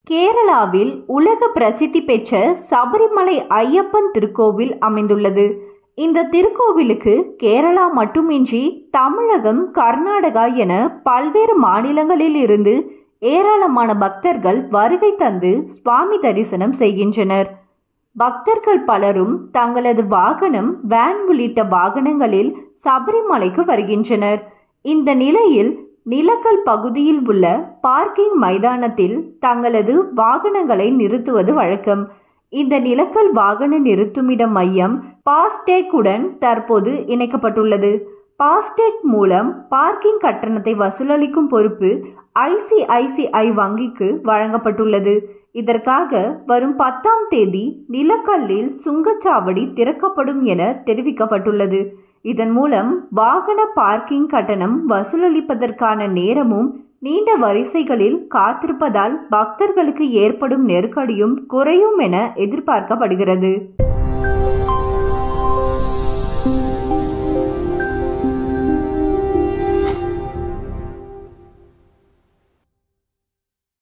கேரளாவில் உலக பிரசித்தி பெற்ற சபரிமலை ஐயப்பன் திருக்கோவில் அமைந்துள்ளது இந்த திருக்கோவிலுக்கு கேரளா மட்டுமின்றி தமிழகம் கர்நாடகா என பல்வேறு மாநிலங்களில் இருந்து ஏராளமான பக்தர்கள் வருகை தந்து சுவாமி தரிசனம் செய்கின்றனர் பக்தர்கள் பலரும் தங்களது வாகனம் வேன் உள்ளிட்ட வாகனங்களில் சபரிமலைக்கு வருகின்றனர் இந்த நிலையில் நிலக்கல் பகுதியில் உள்ள பார்க்கிங் மைதானத்தில் தங்களது வாகனங்களை நிறுத்துவது வழக்கம் இந்த நிலக்கல் வாகன நிறுத்துமிட மையம் பாஸ்டேக் உடன் தற்போது இணைக்கப்பட்டுள்ளது பாஸ்டேக் மூலம் பார்க்கிங் கட்டணத்தை வசூலளிக்கும் பொறுப்பு ஐசிஐசிஐ வங்கிக்கு வழங்கப்பட்டுள்ளது இதற்காக வரும் பத்தாம் தேதி நிலக்கல்லில் சுங்கச்சாவடி திறக்கப்படும் என தெரிவிக்கப்பட்டுள்ளது இதன் மூலம் வாகன பார்க்கிங் கட்டணம் வசூலளிப்பதற்கான நேரமும் நீண்ட வரிசைகளில் காத்திருப்பதால் பக்தர்களுக்கு ஏற்படும் நெருக்கடியும் குறையும் என எதிர்பார்க்கப்படுகிறது